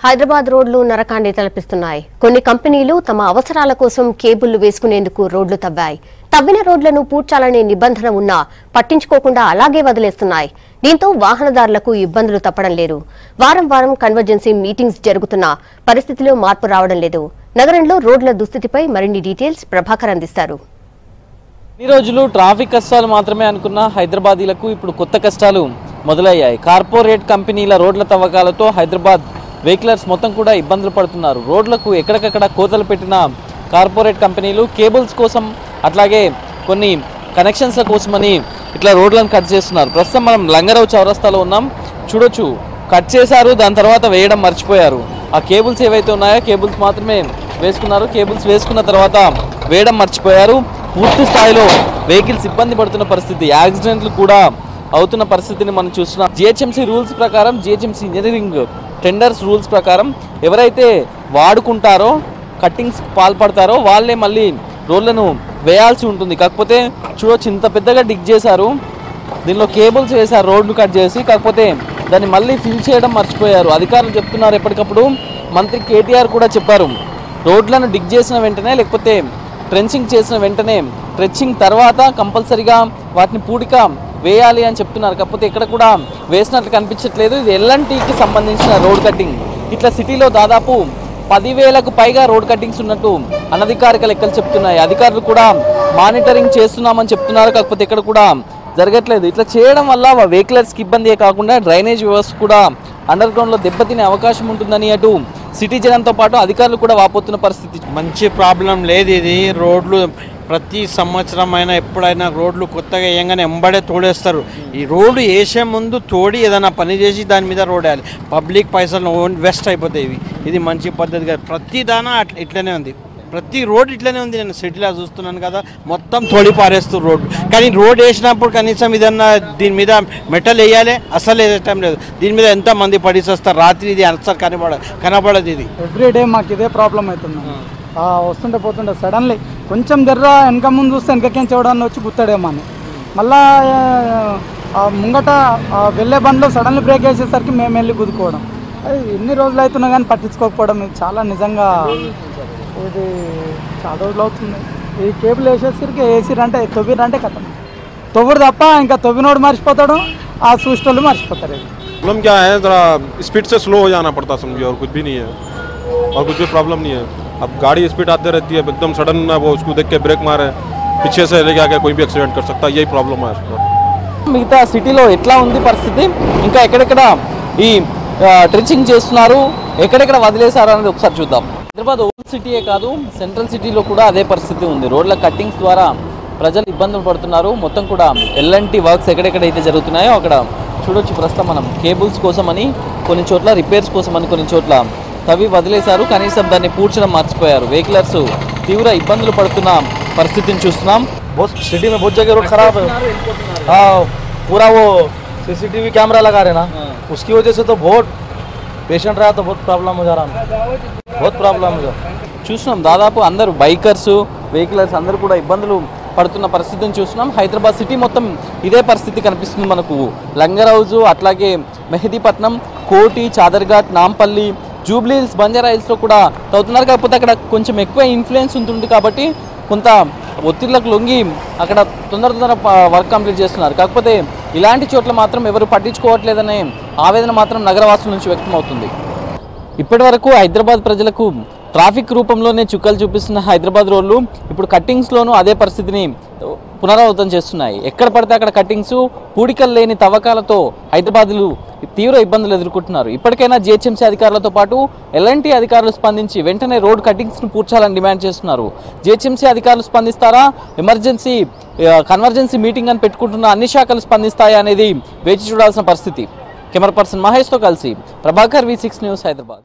హైదరాబాద్ రోడ్లు నరకాన్ని తలపిస్తున్నాయి కొన్ని కంపెనీలు తమ అవసరాల కోసం కేబుళ్లు వేసుకునేందుకు రోడ్లు తవ్వాయి తవ్విన రోడ్లను పూడ్చాలనే నిబంధన ఉన్నా పట్టించుకోకుండా అలాగే వదిలేస్తున్నాయి దీంతో వాహనదారులకు ఇబ్బందులు తప్పడం లేదు వారం వారం కన్వర్జెన్సీ మీటింగ్స్ జరుగుతున్నా పరిస్థితిలో మార్పు రావడం లేదు నగరంలో రోడ్ల దుస్థితిపై మరిన్ని డీటెయిల్స్ ప్రభాకర్ అందిస్తారు ఈ రోజులు ట్రాఫిక్ కష్టాలు మాత్రమే అనుకున్న హైదరాబాదీలకు ఇప్పుడు కొత్త కష్టాలు మొదలయ్యాయి కార్పొరేట్ కంపెనీల రోడ్ల తవ్వకాలతో హైదరాబాద్ వెహికలర్స్ మొత్తం కూడా ఇబ్బందులు పడుతున్నారు రోడ్లకు ఎక్కడికక్కడ కోతలు పెట్టిన కార్పొరేట్ కంపెనీలు కేబుల్స్ కోసం అట్లాగే కొన్ని కనెక్షన్స్ల కోసమని ఇట్లా రోడ్లను కట్ చేస్తున్నారు ప్రస్తుతం మనం లంగరావు చౌరస్తాలో ఉన్నాం చూడొచ్చు కట్ చేశారు దాని తర్వాత వేయడం మర్చిపోయారు ఆ కేబుల్స్ ఏవైతే ఉన్నాయో కేబుల్స్ మాత్రమే వేసుకున్నారు కేబుల్స్ వేసుకున్న తర్వాత వేయడం మర్చిపోయారు పూర్తి స్థాయిలో వెహికల్స్ ఇబ్బంది పడుతున్న పరిస్థితి యాక్సిడెంట్లు కూడా అవుతున్న పరిస్థితిని మనం చూస్తున్నాం జిహెచ్ఎంసీ రూల్స్ ప్రకారం జిహెచ్ఎంసీ ఇంజనీరింగ్ టెండర్స్ రూల్స్ ప్రకారం ఎవరైతే వాడుకుంటారో కట్టింగ్స్ పాల్పడతారో వాళ్ళే మళ్ళీ రోడ్లను వేయాల్సి ఉంటుంది కాకపోతే చూడొచ్చు ఇంత పెద్దగా డిగ్ చేశారు దీనిలో కేబుల్స్ వేశారు రోడ్డు కట్ చేసి కాకపోతే దాన్ని మళ్ళీ ఫిల్ చేయడం మర్చిపోయారు అధికారులు చెప్తున్నారు ఎప్పటికప్పుడు మంత్రి కేటీఆర్ కూడా చెప్పారు రోడ్లను డిగ్ చేసిన వెంటనే లేకపోతే ట్రెంచింగ్ చేసిన వెంటనే ట్రెంచింగ్ తర్వాత కంపల్సరిగా వాటిని పూడిక వేయాలి అని చెప్తున్నారు కాకపోతే ఇక్కడ కూడా వేసినట్లు కనిపించట్లేదు ఇది ఎల్ఎన్టీకి సంబంధించిన రోడ్ కటింగ్ ఇట్లా సిటీలో దాదాపు పదివేలకు పైగా రోడ్ కట్టింగ్స్ ఉన్నట్టు అనధికారిక లెక్కలు చెప్తున్నాయి అధికారులు కూడా మానిటరింగ్ చేస్తున్నామని చెప్తున్నారు కాకపోతే ఇక్కడ కూడా జరగట్లేదు ఇట్లా చేయడం వల్ల వెహికలర్స్కి ఇబ్బందే కాకుండా డ్రైనేజ్ వ్యవస్థ కూడా అండర్ గ్రౌండ్లో దెబ్బతినే అవకాశం ఉంటుందని అటు సిటీ జనంతో పాటు అధికారులు కూడా వాపోతున్న పరిస్థితి మంచి ప్రాబ్లం లేదు ఇది రోడ్లు ప్రతి సంవత్సరం అయినా ఎప్పుడైనా రోడ్లు కొత్తగా వేయంగానే ఎంబడే తోడేస్తారు ఈ రోడ్డు వేసే ముందు తోడి ఏదైనా పని చేసి దాని మీద రోడ్ వేయాలి పబ్లిక్ పైసలు వేస్ట్ అయిపోతాయి ఇవి ఇది మంచి పద్ధతి కాదు ప్రతి దానా అట్లా ఇట్లనే ఉంది ప్రతి రోడ్ ఇట్లనే ఉంది నేను సిటీలో చూస్తున్నాను కదా మొత్తం తోడి పారేస్తారు రోడ్డు కానీ రోడ్ వేసినప్పుడు కనీసం ఇదన్నా దీని మీద మెటల్ వేయాలి అసలు వేయటం లేదు దీని మీద ఎంత మంది పడిచేస్తారు రాత్రి ఇది అసలు కనబడ కనబడదు ఇది ఎవ్రీ డే మాకు ఇదే ప్రాబ్లం అవుతుంది ఆ, వస్తుంటే పోతుంటే సడన్లీ కొంచెం జర్ర వెనక ముందు చూస్తే వెనకకేం చూడాలని వచ్చి గుత్తాడేమో అని మళ్ళా ఆ, ముంగట ఆ, వెళ్ళే బండ్లో సడన్లీ బ్రేక్ వేసేసరికి మేము వెళ్ళి గుద్దుకోవడం అది ఎన్ని రోజులు అవుతున్నా కానీ పట్టించుకోకపోవడం ఇది చాలా నిజంగా ఇది చాలా రోజులు అవుతుంది ఈ కేబుల్ వేసేసరికి వేసిరంటే తొవ్విరంటే కథం తొవ్వుడు తప్ప ఇంకా తొవ్వినోడు మర్చిపోతాడు ఆ చూసేటోళ్ళు మర్చిపోతారు ఇది प्रॉब्लम क्या है ज़रा स्पीड से स्लो हो जाना पड़ता समझिए और कुछ भी नहीं है और कुछ भी प्रॉब्लम नहीं है अब गाड़ी स्पीड आते रहती है एकदम सडन वो उसको देख के ब्रेक मारे पीछे से लेके आके कोई भी एक्सीडेंट कर सकता है यही प्रॉब्लम है उसको మిగతా సిటీలో ఎట్లా ఉంది పరిస్థితి ఇంకా ఎక్కడెక్కడ ఈ ట్రెంచింగ్ చేస్తున్నారు ఎక్కడెక్కడ వదిలేశారు అనేది ఒకసారి చూద్దాం హైదరాబాద్ ఓల్డ్ సిటీయే కాదు సెంట్రల్ సిటీలో కూడా అదే పరిస్థితి ఉంది రోడ్ల కట్టింగ్స్ ద్వారా ప్రజలు ఇబ్బందులు పడుతున్నారు మొత్తం కూడా ఎల్ఎన్టీ వర్క్స్ ఎక్కడెక్కడైతే జరుగుతున్నాయో అక్కడ చూడొచ్చు ప్రస్తుతం మనం కేబుల్స్ కోసమని కొన్ని చోట్ల రిపేర్స్ కోసమని కొన్ని చోట్ల తవ్వి వదిలేశారు కనీసం దాన్ని పూడ్చడం మర్చిపోయారు వెహికలర్స్ తీవ్ర ఇబ్బందులు పడుతున్న పరిస్థితిని చూస్తున్నాం बहुत सिटी में बहुत जगह रोड खराब है हाँ पूरा वो सीसीटीवी कैमरा लगा रहे ना उसकी वजह से तो बहुत पेशेंट रहा तो बहुत प्रॉब्लम हो जा रहा है बहुत प्रॉब्लम हो जा रहा है చూస్తున్నాం దాదాపు అందరూ బైకర్స్ వెహికలర్స్ అందరూ కూడా ఇబ్బందులు పడుతున్న పరిస్థితిని చూస్తున్నాం హైదరాబాద్ సిటీ మొత్తం ఇదే పరిస్థితి కనిపిస్తుంది మనకు లంగరౌజు అట్లాగే మెహదీపట్నం కోటి చాదర్ఘాట్ నాంపల్లి జూబ్లీహిల్స్ బంజారా హిల్స్లో కూడా తవ్వుతున్నారు కాకపోతే అక్కడ కొంచెం ఎక్కువ ఇన్ఫ్లుయెన్స్ ఉంటుంది కాబట్టి కొంత ఒత్తిళ్లకు లొంగి అక్కడ తొందర తొందర ప- వర్క్ కంప్లీట్ చేస్తున్నారు కాకపోతే ఇలాంటి చోట్ల మాత్రం ఎవరు పట్టించుకోవట్లేదనే ఆవేదన మాత్రం నగరవాసుల నుంచి వ్యక్తమవుతుంది ఇప్పటి వరకు హైదరాబాద్ ప్రజలకు ట్రాఫిక్ రూపంలోనే చుక్కలు చూపిస్తున్న హైదరాబాద్ రోడ్లు ఇప్పుడు కట్టింగ్స్లోనూ అదే పరిస్థితిని పునరావృతం చేస్తున్నాయి ఎక్కడ పడితే అక్కడ కట్టింగ్స్ పూడికలు లేని తవ్వకాలతో హైదరాబాద్లు తీవ్ర ఇబ్బందులు ఎదుర్కొంటున్నారు ఇప్పటికైనా జిహెచ్ఎంసీ అధికారులతో పాటు ఎల్ఎన్టీ అధికారులు స్పందించి వెంటనే రోడ్ కట్టింగ్స్ను పూడ్చాలని డిమాండ్ చేస్తున్నారు జిహెచ్ఎంసీ అధికారులు స్పందిస్తారా ఎమర్జెన్సీ ఆ, కన్వర్జెన్సీ మీటింగ్ అని పెట్టుకుంటున్న అన్ని శాఖలు స్పందిస్తాయా అనేది వేచి చూడాల్సిన పరిస్థితి కెమెరా పర్సన్ మహేష్తో కలిసి Prabhakar V six news Hyderabad